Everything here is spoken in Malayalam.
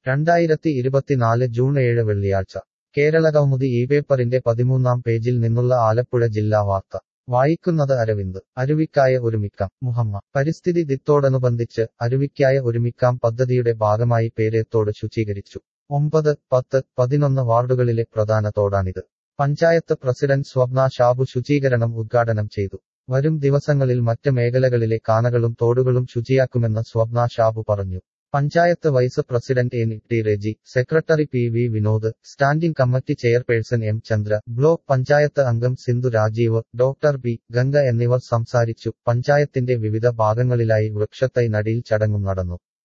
രണ്ടായിരത്തി ഇരുപത്തിനാല് ജൂൺ ഏഴ് വെള്ളിയാഴ്ച കേരളകൗമുദി ഈ പേപ്പറിന്റെ പതിമൂന്നാം പേജിൽ നിന്നുള്ള ആലപ്പുഴ ജില്ലാ വാർത്ത വായിക്കുന്നത് അരവിന്ദ് അരുവിക്കായ ഒരുമിക്കാം മുഹമ്മ പരിസ്ഥിതി ദിത്തോടനുബന്ധിച്ച് അരുവിക്കായ ഒരുമിക്കാം പദ്ധതിയുടെ ഭാഗമായി പേരേത്തോട് ശുചീകരിച്ചു ഒമ്പത് പത്ത് പതിനൊന്ന് വാർഡുകളിലെ പ്രധാന തോടാണിത് പഞ്ചായത്ത് പ്രസിഡന്റ് സ്വപ്ന ഷാബു ശുചീകരണം ഉദ്ഘാടനം ചെയ്തു വരും ദിവസങ്ങളിൽ മറ്റ് മേഖലകളിലെ കാനകളും തോടുകളും ശുചിയാക്കുമെന്ന് സ്വപ്ന ഷാബു പറഞ്ഞു panchayat vice president N T Reji secretary P V Vinod standing committee chairperson M Chandra block panchayat അംഗം സിന്ധു രാജീവ് ഡോക്ടർ ബി ഗംഗ എന്നിവർ സംസാരിച്ചു പഞ്ചായത്തിന്റെ വിവിധ ഭാഗങ്ങളിലായി വൃക്ഷത്തൈ നടീൽ ചടങ്ങും നടന്നു